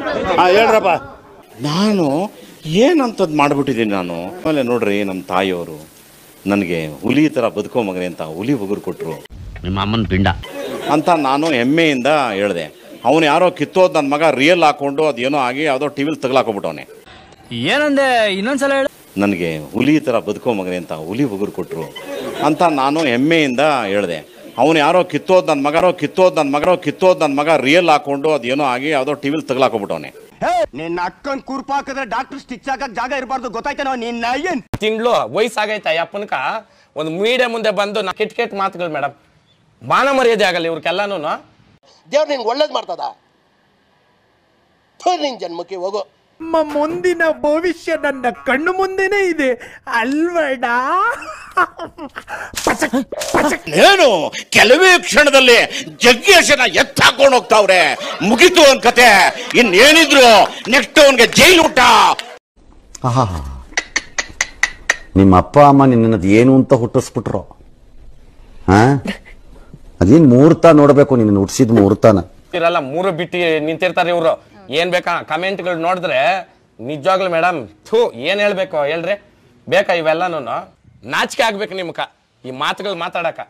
ಹಾಂ ಹೇಳ್ರಪ್ಪ ನಾನು ಏನಂತದ್ದು ಮಾಡಿಬಿಟ್ಟಿದ್ದೀನಿ ನಾನು ಆಮೇಲೆ ನೋಡ್ರಿ ನಮ್ಮ ತಾಯಿಯವರು ನನಗೆ ಹುಲಿ ಥರ ಬದುಕೋ ಮಗನೇ ಅಂತ ಹುಲಿ ಉಗುರು ಕೊಟ್ಟರು ನಿಮ್ಮ ಅಮ್ಮನ ಪಿಂಡ ಅಂತ ನಾನು ಹೆಮ್ಮೆಯಿಂದ ಹೇಳಿದೆ ಅವನು ಯಾರೋ ಕಿತ್ತೋದು ನನ್ನ ಮಗ ರಿಯಲ್ ಹಾಕೊಂಡು ಅದೇನೋ ಆಗಿ ಯಾವುದೋ ಟಿ ವಿಲಿ ತಗಲಾಕೊಂಬಿಟ್ಟವನೆ ಏನಂದೆ ಇನ್ನೊಂದ್ಸಲ ಹೇಳು ನನಗೆ ಹುಲಿ ಥರ ಬದುಕೋ ಮಗನೇ ಅಂತ ಹುಲಿ ಉಗುರು ಕೊಟ್ಟರು ಅಂತ ನಾನು ಹೆಮ್ಮೆಯಿಂದ ಹೇಳಿದೆ ಅವನು ಯಾರೋ ಕಿತ್ತೋದು ನನ್ನ ಮಗ ಕಿತ್ತೋದು ನನ್ನ ಮಗ ಕಿತ್ತೋದು ನನ್ನ ಮಗ ರಿಯಲ್ ಹಾಕೊಂಡು ಅದೇನೋ ಆಗಿ ಯಾವುದೋ ಟಿ ವಿಲಿ ತಗಲಾಕೊಂಬಿಟ್ಟವನೆ ನಿನ್ನ ಅಕ್ಕನ್ ಕುರ್ಪ ಹಾಕಿದ್ರೆ ಡಾಕ್ಟರ್ ಸ್ಟಿಚ್ ಹಾಕಕ್ ಜಾಗ ಇರಬಾರ್ದು ಗೊತ್ತಾಯ್ತೇನೋ ನಿನ್ನ ಏನ್ ತಿಂಗಳು ವಯಸ್ಸಾಗೈತೆ ಅಪ್ಪನಕ ಒಂದು ಮೀಡಿಯಾ ಮುಂದೆ ಬಂದು ನಾ ಕೆಟ್ಟ ಕೆಟ್ಟ ಮಾತುಗಳು ಮೇಡಮ್ ಮಾನ ಮರ್ಯಾದೆ ಆಗಲ್ಲ ಇವ್ರಿಗೆಲ್ಲಾನು ದೇವ್ರು ನಿನ್ಗೆ ಒಳ್ಳೇದು ಮಾಡ್ತದ ಥು, ನಿನ್ ಜನ್ಮಕ್ಕೆ ಹೋಗು ನಮ್ಮ ಮುಂದಿನ ಭವಿಷ್ಯ ನನ್ನ ಕಣ್ಣು ಮುಂದೆನೇ ಇದೆ ಅಲ್ವಡ ಏನು ಕೆಲವೇ ಕ್ಷಣದಲ್ಲಿ ಜಗ್ಗೇಶನ ಎತ್ತಾಕೊಂಡು ಹೋಗ್ತಾವ್ರೆ ಮುಗೀತು ಅವನ್ ಕತೆ ಇನ್ನೇನಿದ್ರು ನೆಕ್ಸ್ಟ್ ಅವನ್ಗೆ ಜೈಲು ಊಟ ಆಹಾ ನಿಮ್ಮ ಅಪ್ಪ ಅಮ್ಮ ನಿನ್ನದು ಏನು ಅಂತ ಹುಟ್ಟಿಸ್ಬಿಟ್ರು ಹಾ ಅದೇನು ಮುಹೂರ್ತ ನೋಡಬೇಕು ನಿನ್ನ ಹುಟ್ಟಿಸಿದ ಮುಹೂರ್ತನ ಇರಲ್ಲ ಮೂರು ಬಿಟ್ಟು ನಿಂತಿರ್ತಾರೆ ಇವರು ಏನ್ ಬೇಕಾ ಕಮೆಂಟ್ಗಳು ನೋಡಿದ್ರೆ ನಿಜವಾಗ್ಲು ಮೇಡಮ್ ಥೂ ಏನ್ ಹೇಳ್ಬೇಕು ಹೇಳ್ರಿ ಬೇಕಾ ಇವೆಲ್ಲನೂ ನಾಚಿಕೆ ಆಗ್ಬೇಕು ನಿಮ್ಕ ಈ ಮಾತುಗಳು ಮಾತಾಡಕ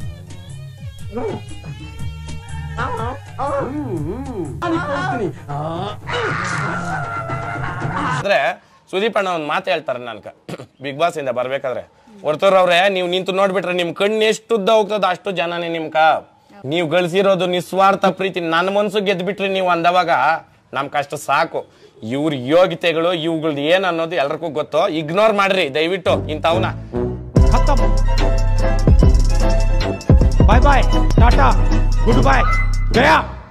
ಆದ್ರೆ ಸುದೀಪ್ ಅಣ್ಣ ಒಂದು ಮಾತು ಹೇಳ್ತಾರೆ ನನ್ಕ ಬಿಗ್ ಬಾಸ್ ಇಂದ ಬರ್ಬೇಕಾದ್ರೆ ಹೊರ್ತವ್ರವ್ರೆ ನೀವು ನಿಂತು ನೋಡ್ಬಿಟ್ರೆ ನಿಮ್ ಕಣ್ಣು ಎಷ್ಟು ಉದ್ದ ಹೋಗ್ತದ ಅಷ್ಟು ಜನನೇ ನಿಮ್ಕ ನೀವು ಗಳಿಸಿರೋದು ನಿಸ್ವಾರ್ಥ ಪ್ರೀತಿ ನನ್ನ ಮನ್ಸು ಗೆದ್ಬಿಟ್ರಿ ನೀವು ಅಂದವಾಗ ನಮ್ ಕಷ್ಟ ಸಾಕು ಇವ್ರ ಯೋಗ್ಯತೆಗಳು ಇವುಗಳ್ದು ಏನ್ ಅನ್ನೋದು ಎಲ್ರಿಗೂ ಗೊತ್ತು ಇಗ್ನೋರ್ ಮಾಡ್ರಿ ದಯವಿಟ್ಟು ಇಂಥವ್ನ bye bye tata good bye Gaya